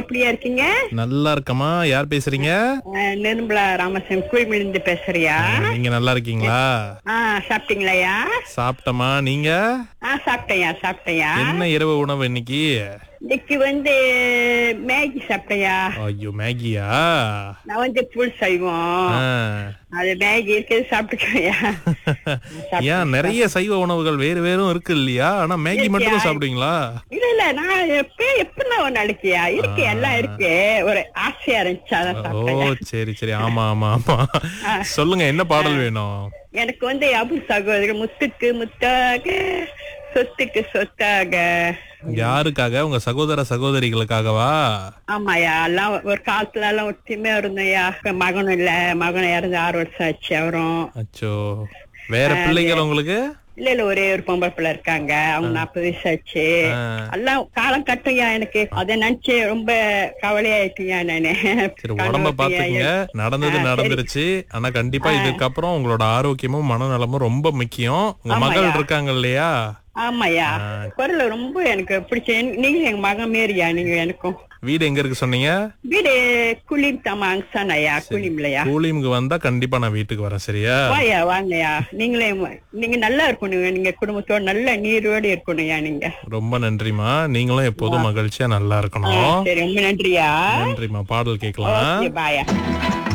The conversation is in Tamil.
எப்படியா இருக்கீங்க நல்லா இருக்கமா யார் பேசுறீங்க அஹ், நிர்மலா ராமசாமி குழுமிலிருந்து பேசுறியா நீங்க நல்லா இருக்கீங்களா ஆ சாப்பிட்டீங்களாயா சாப்பிட்டமா நீங்க ஆ சாப்பிட்டேயா சாப்பிட்டேயா என்ன இரவு உணவு இன்னைக்கு இன்னைக்கு வந்து மேகி சாப்பிட்டேயா ஐயோ மேகியா நான் வந்து புல் செய்வோம் ஆ. அது மேகி இருக்குது சாப்பிட்டுக்கோயா ஏன் நிறைய சைவ உணவுகள் வேறு வேறும் இருக்கு இல்லையா ஆனா மேகி மட்டும் தான் சாப்பிடுவீங்களா இல்ல இல்ல நான் எப்ப எப்படின்னா ஒரு நாளைக்கியா இருக்கு எல்லாம் இருக்கு ஒரு ஆசையா இருந்துச்சு அதான் ஓ சாப்பிட்டேன் சரி சரி ஆமா ஆமா ஆமா சொல்லுங்க என்ன பாடல் வேணும் எனக்கு வந்து அபு சகோதரி முத்துக்கு முத்தாக சொத்துக்கு சொத்தாக யாருக்காக உங்க சகோதர சகோதரிகளுக்காகவா ஆமாயா எல்லாம் ஒரு காலத்துல எல்லாம் ஒற்றுமையா இருந்தோம்யா இப்ப மகனும் இல்ல மகன் இறந்து ஆறு வருஷம் ஆச்சு அவரும் அச்சோ வேற பிள்ளைகள் உங்களுக்கு இல்ல இல்ல ஒரே ஒரு பொம்பளை பிள்ளை இருக்காங்க அவங்க நாற்பது வயசு ஆச்சு ஆ. எல்லாம் காலம் கட்டும்யா எனக்கு அதை நினைச்சு ரொம்ப கவலையாயிட்டுயா நானு சரி உடம்ப பாத்துக்கங்க நடந்தது நடந்துருச்சு ஆனா கண்டிப்பா இதுக்கப்புறம் உங்களோட ஆரோக்கியமும் மனநலமும் ரொம்ப முக்கியம் உங்க மகள் இருக்காங்க இல்லையா ஆமாயா குரல் ரொம்ப எனக்கு பிடிச்ச நீங்க எங்க மகன் மாரியா நீங்க எனக்கும் வீடு எங்க இருக்கு சொன்னீங்க வீடு குளிம் தமா அங்சானாயா குளிம்லயா கூலிமுக்கு வந்தா கண்டிப்பா நான் வீட்டுக்கு வரேன் சரியா வாயா வாங்கயா நீங்களே நீங்க நல்லா இருக்கணும் நீங்க குடும்பத்தோட நல்ல நீரோடு இருக்கணும்யா நீங்க ரொம்ப நன்றிமா நீங்களும் எப்போதும் மகிழ்ச்சியா நல்லா இருக்கணும் சரி ரொம்ப நன்றியா நன்றிமா பாடல் கேட்கலாம் ஓகே பாயா